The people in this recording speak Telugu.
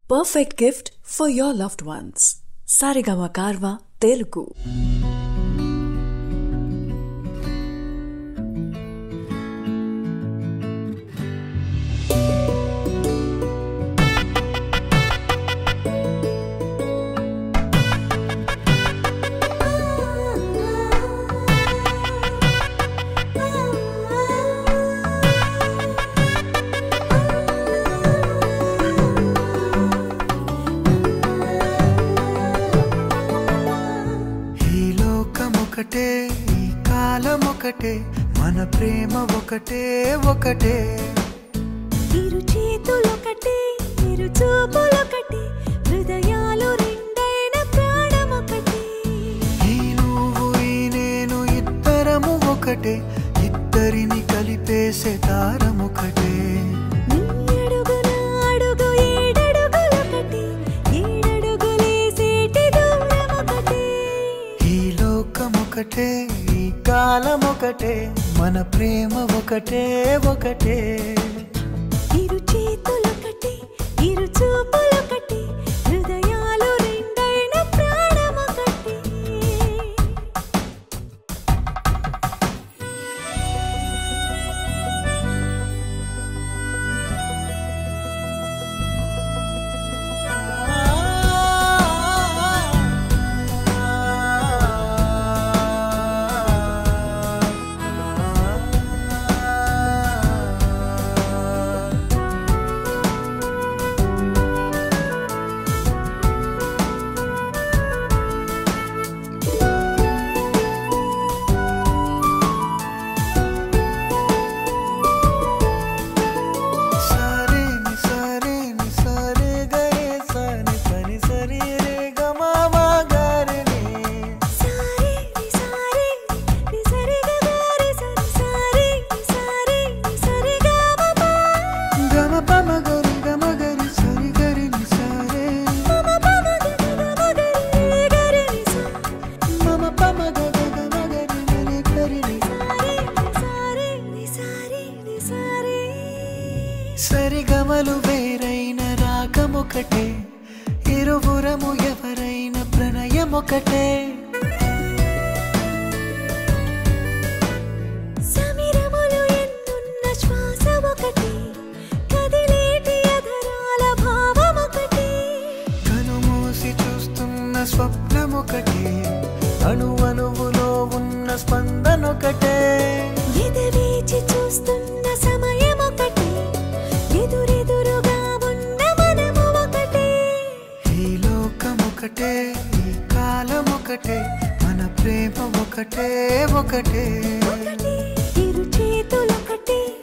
perfect gift for your loved ones. Sarigama Karva Telugu. ఈ లోకం ఒకటే ఈ కాలం ఒకటే మన ప్రేమ ఒకటే ఒకటే ఇరు చేతులొకటి ఇరు చూపులొకటి హృదయాలు రెండైన ప్రాణమొకటి ఈ నువ్వు ఈ నేను ఇద్దరము ఒకటే ఇద్దరిని కలిపేసే దారం ఒకటే నీ అడుగున అడుగు ఏడడుగులొకటి ఏడడుగులేసేటి దూరమొకటి ఈ లోకం ఒకటే ఈ కాలం ఒకటే మన ప్రేమ ఒకటే ఒకటే ఇరు చేతులొకటి ఇరు చూపులొకటి హృదయాలు రెండైన ప్రాణమొకటి సరే ని సరే ని సరే గరే సని పని సరి రే గమా గరే ని సారీ ని సారీ ని సరి గరి సరి సారీ ని సారీ ని సరి గమ గమ పమ గరి గమ గరి సరి గరి ని సరే పమ పమ గమ గరి గరి ని మమ పమ గ గ గమ గరి గరి గరి ని సారీ ని సారీ ని సారీ సరి గమలు వేరైన రాగం ఒకటే ఇరువురము ఎవరైన ప్రణయం ఒకటే సమిరములు ఎన్నున్న శ్వాస ఒకటి కదిలేటి అధరాల భావం ఒకటి కనుమూసి చూస్తున్న స్వప్నం ఒకటే అణు అణువులో ఉన్న స్పందన ఒకటే ఎదవేచి చూస్తున్న సమయం ఒకటి ఎదురెదురుగా ఉన్న మనము ఒకటి ఈ లోకం ఒకటే ఈ కాలం ఒకటే మన ప్రేమ ఒకటే ఒకటే ఒకటి ఇరు చేతులొకటి